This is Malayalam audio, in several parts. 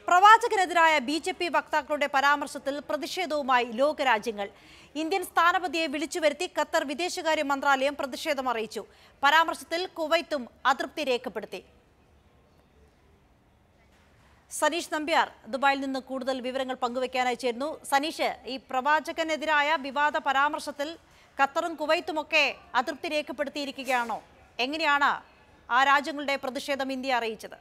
പ്രവാചകനെതിരായ ബി ജെ പി വക്താക്കളുടെ പരാമർശത്തിൽ പ്രതിഷേധവുമായി ലോകരാജ്യങ്ങൾ ഇന്ത്യൻ സ്ഥാനപതിയെ വിളിച്ചുവരുത്തി ഖത്തർ വിദേശകാര്യ മന്ത്രാലയം പ്രതിഷേധം അറിയിച്ചു പരാമർശത്തിൽ കുവൈത്തും അതൃപ്തി രേഖപ്പെടുത്തി സനീഷ് നമ്പ്യാർ ദുബായിൽ നിന്ന് കൂടുതൽ വിവരങ്ങൾ പങ്കുവയ്ക്കാനായി ചേരുന്നു സനീഷ് ഈ പ്രവാചകനെതിരായ വിവാദ പരാമർശത്തിൽ ഖത്തറും കുവൈത്തുമൊക്കെ അതൃപ്തി രേഖപ്പെടുത്തിയിരിക്കുകയാണോ എങ്ങനെയാണ് ആ രാജ്യങ്ങളുടെ പ്രതിഷേധം ഇന്ത്യ അറിയിച്ചത്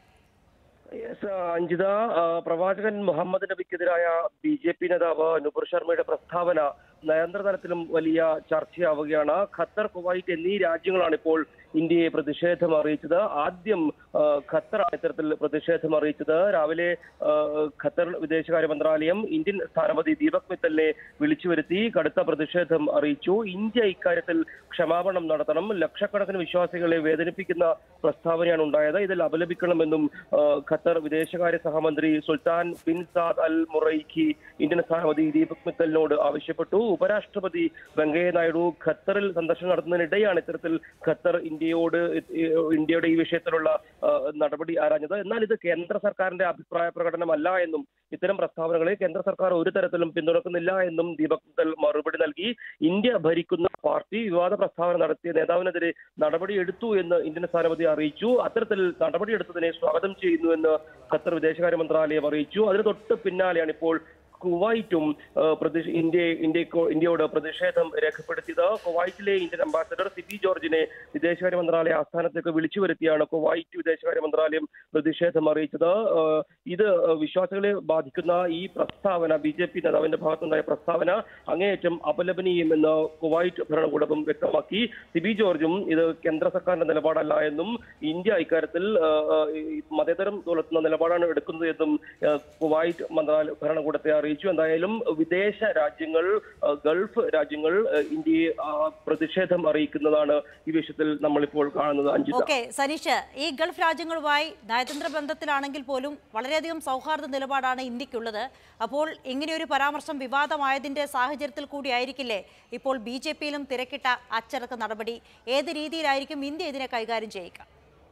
യെസ് അഞ്ജിത ആ, പ്രവാചകൻ മുഹമ്മദ് നബിക്കെതിരായ ബി ജെ പി നേതാവ് നുപുർ ശർമ്മയുടെ പ്രസ്താവന നയതന്ത്ര തലത്തിലും വലിയ ചർച്ചയാവുകയാണ് ഖത്തർ കുവൈറ്റ് എന്നീ രാജ്യങ്ങളാണ് ഇപ്പോൾ ഇന്ത്യയെ പ്രതിഷേധം അറിയിച്ചത് ആദ്യം ആ, ഖത്തറാണ് ഇത്തരത്തിൽ പ്രതിഷേധം അറിയിച്ചത് രാവിലെ ആ, ഖത്തർ വിദേശകാര്യ മന്ത്രാലയം ഇന്ത്യൻ സ്ഥാനപതി ദീപക് മിത്തലിനെ വിളിച്ചു വരുത്തി കടുത്ത പ്രതിഷേധം അറിയിച്ചു ഇന്ത്യ ഇക്കാര്യത്തിൽ ക്ഷമാപണം നടത്തണം ലക്ഷക്കണക്കിന് വിശ്വാസികളെ വേദനിപ്പിക്കുന്ന പ്രസ്താവനയാണ് ഉണ്ടായത് ഇതിൽ അപലപിക്കണമെന്നും ആ, ഖത്തർ വിദേശകാര്യ സഹമന്ത്രി Sultan bin Saad al Muraikhi Indian സ്ഥാനപതി ദീപക് മിത്തലിനോട് ആവശ്യപ്പെട്ടു ഉപരാഷ്ട്രപതി വെങ്കയ്യ നായിഡു ഖത്തറിൽ സന്ദർശനം നടത്തുന്നതിനിടെയാണ് ഇത്തരത്തിൽ ഖത്തർ ഇന്ത്യയോട് ഇ- ഇന്ത്യയുടെ ഈ വിഷയത്തിലുള്ള ആ, നടപടി ആരാഞ്ഞത് എന്നാൽ ഇത് കേന്ദ്ര സർക്കാരിന്റെ അഭിപ്രായ പ്രകടനമല്ല എന്നും ഇത്തരം പ്രസ്താവനകളെ കേന്ദ്ര സർക്കാർ ഒരു തരത്തിലും പിന്തുണക്കുന്നില്ല എന്നും ദീപക് മിത്തൽ മറുപടി നൽകി ഇന്ത്യ ഭരിക്കുന്ന പാർട്ടി വിവാദ പ്രസ്താവന നടത്തിയ നേതാവിനെതിരെ നടപടി എടുത്തു എന്ന് ഇന്ത്യൻ സ്ഥാനപതി അറിയിച്ചു അത്തരത്തിൽ നടപടിയെടുത്തതിനെ സ്വാഗതം ചെയ്യുന്നുവെന്ന് ഖത്തർ വിദേശകാര്യ മന്ത്രാലയം അറിയിച്ചു അതിന് തൊട്ട് പിന്നാലെയാണ് ഇപ്പോൾ കുവൈറ്റും ആ, പ്രതിഷ- ഇന്ത്യ ഇന്ത്യക്കോ ഇന്ത്യയോട് പ്രതിഷേധം രേഖപ്പെടുത്തിയത് കുവൈറ്റിലെ ഇന്ത്യൻ അംബാസഡർ സിബി ജോർജിനെ വിദേശകാര്യ മന്ത്രാലയ ആസ്ഥാനത്തേക്ക് വിളിച്ചു വരുത്തിയാണ് കുവൈറ്റ് വിദേശകാര്യ മന്ത്രാലയം പ്രതിഷേധം അറിയിച്ചത് ആ, ഇത് വിശ്വാസികളെ ബാധിക്കുന്ന ഈ പ്രസ്താവന ബി ജെ പി നേതാവിന്റെ ഭാഗത്തുനിന്നുണ്ടായ പ്രസ്താവന അങ്ങേയറ്റം അപലപനീയമെന്ന് കുവൈറ്റ് ഭരണകൂടവും വ്യക്തമാക്കി സിബി ജോർജും ഇത് കേന്ദ്ര സർക്കാരിന്റെ നിലപാടല്ല എന്നും ഇന്ത്യ ഇക്കാര്യത്തിൽ ആ, ആ, ഈ മതേതരം പുലർത്തുന്ന നിലപാടാണ് എടുക്കുന്നത് എന്നും ആ, കുവൈറ്റ് മന്ത്രാലയ ഭരണകൂടത്തെ അറിയിച്ചു എന്തായാലും വിദേശ രാജ്യങ്ങൾ ആ, ഗൾഫ് രാജ്യങ്ങൾ ആ, ഇന്ത്യയെ ആ, പ്രതിഷേധം അറിയിക്കുന്നതാണ് ഈ വിഷയത്തിൽ നമ്മളിപ്പോൾ കാണുന്നത് അഞ്ചിത ഓക്കെ സനീഷ് ഈ ഗൾഫ് രാജ്യങ്ങളുമായി നയതന്ത്ര ബന്ധത്തിലാണെങ്കിൽ പോലും വളരെയധികം സൗഹാർദ്ദ നിലപാടാണ് ഇന്ത്യക്കുള്ളത് അപ്പോൾ ഇങ്ങനെയൊരു പരാമർശം വിവാദമായതിന്റെ സാഹചര്യത്തിൽ കൂടിയായിരിക്കില്ലേ ഇപ്പോൾ ബി ജെ പിയിലും തിരക്കിട്ട അച്ചടക്ക നടപടി ഏത് രീതിയിലായിരിക്കും ഇന്ത്യ ഇതിനെ കൈകാര്യം ചെയ്യുക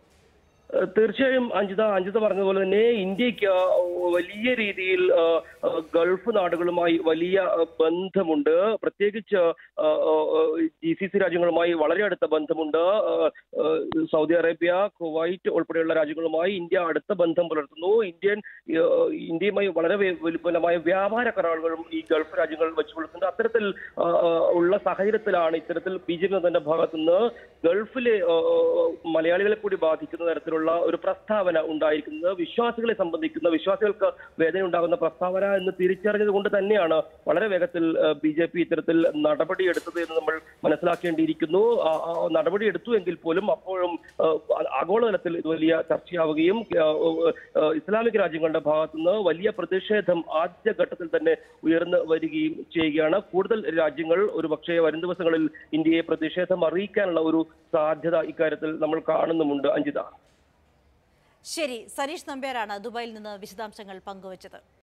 ഏഹ് തീർച്ചയായും അഞ്ജിത അഞ്ജിത പറഞ്ഞതുപോലെ തന്നെ ഇന്ത്യക്ക് വലിയ രീതിയിൽ ഏഹ്, ഏഹ്, ഗൾഫ് നാടുകളുമായി വലിയ ഏഹ്, ബന്ധമുണ്ട് പ്രത്യേകിച്ച് ജി സി സി രാജ്യങ്ങളുമായി വളരെ അടുത്ത ബന്ധമുണ്ട് ഏഹ്, ഏഹ്, സൗദി അറേബ്യ കുവൈറ്റ് ഉൾപ്പെടെയുള്ള രാജ്യങ്ങളുമായി ഇന്ത്യ അടുത്ത ബന്ധം പുലർത്തുന്നു ഇന്ത്യൻ ഏഹ്, ഇന്ത്യയുമായി വളരെ വേ- വിപുലമായ വ്യാപാര കരാറുകളും ഈ ഗൾഫ് രാജ്യങ്ങൾ വെച്ച് പുലർത്തുന്നുണ്ട് അത്തരത്തിൽ ഏഹ്, ഏഹ്, ഉള്ള സാഹചര്യത്തിലാണ് ഇത്തരത്തിൽ ബി ജെ പി തന്നെ ഭാഗത്തുനിന്ന് ഗൾഫിലെ ഏഹ്, മലയാളികളെ കൂടി ബാധിക്കുന്ന തരത്തിലുള്ള ഒരു പ്രസ്താവന ഉണ്ടായിരിക്കുന്നത് വിശ്വാസികളെ സംബന്ധിക്കുന്ന വിശ്വാസികൾക്ക് വേദന ഉണ്ടാകുന്ന പ്രസ്താവന എന്ന് തിരിച്ചറിഞ്ഞത് കൊണ്ട് തന്നെയാണ് വളരെ വേഗത്തിൽ ബി ജെ പി ഇത്തരത്തിൽ നടപടിയെടുത്തത് എന്ന് നമ്മൾ മനസ്സിലാക്കേണ്ടിയിരിക്കുന്നു ആ, ആ, നടപടി എടുത്തു എങ്കിൽ പോലും അപ്പോഴും ആ, ആഗോളതലത്തിൽ ഇത് വലിയ ചർച്ചയാവുകയും ആ, ആ, ഇസ്ലാമിക് രാജ്യങ്ങളുടെ ഭാഗത്തുനിന്ന് വലിയ പ്രതിഷേധം ആദ്യഘട്ടത്തിൽ തന്നെ ഉയർന്നു വരികയും ചെയ്യുകയാണ് കൂടുതൽ രാജ്യങ്ങൾ ഒരു പക്ഷേ വരും ദിവസങ്ങളിൽ ഇന്ത്യയെ പ്രതിഷേധം അറിയിക്കാനുള്ള ഒരു സാധ്യത ഇക്കാര്യത്തിൽ നമ്മൾ കാണുന്നുമുണ്ട് അഞ്ജിത ശരി സനീഷ് നമ്പ്യാരാണ് ദുബായിൽ നിന്ന് വിശദാംശങ്ങൾ പങ്കുവച്ചത്